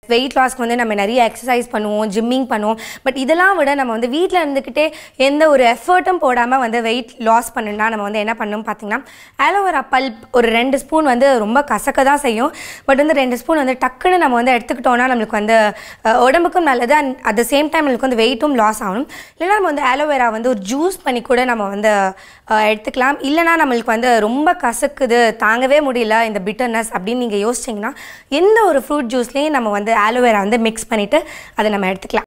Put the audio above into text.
wait லாஸ்க்கு வந்து நம்ம நிறைய எக்ஸசைஸ் பண்ணுவோம் ஜிம்மிங் பண்ணுவோம் பட் இதெல்லாம் விட நம்ம வந்து வீட்டில் இருந்துக்கிட்டே எந்த ஒரு எஃபர்ட்டும் போடாமல் வந்து வெயிட் லாஸ் பண்ணணும்னா நம்ம வந்து என்ன பண்ணணும் பார்த்தீங்கன்னா ஆலோவேரா பல்ப் ஒரு ரெண்டு ஸ்பூன் வந்து ரொம்ப கசக்க தான் செய்யும் பட் வந்து ரெண்டு ஸ்பூன் வந்து டக்குன்னு நம்ம வந்து எடுத்துக்கிட்டோம்னா நம்மளுக்கு வந்து அஹ், உடம்புக்கும் நல்லது and at the same time நம்மளுக்கு வந்து வெயிட்டும் லாஸ் ஆகணும் இல்லைன்னா நம்ம வந்து ஆலோவேரா வந்து ஒரு ஜூஸ் பண்ணி கூட நம்ம வந்து அஹ், எடுத்துக்கலாம் இல்லைனா நம்மளுக்கு வந்து ரொம்ப கசக்குது தாங்கவே முடியல இந்த பிட்டர்னஸ் அப்படின்னு நீங்கள் யோசிச்சிங்கன்னா எந்த ஒரு ஃப்ரூட் ஜூஸ்லேயும் நம்ம வந்து ஆலோவேரா வந்து மிக்ஸ் பண்ணிவிட்டு அதை நம்ம எடுத்துக்கலாம்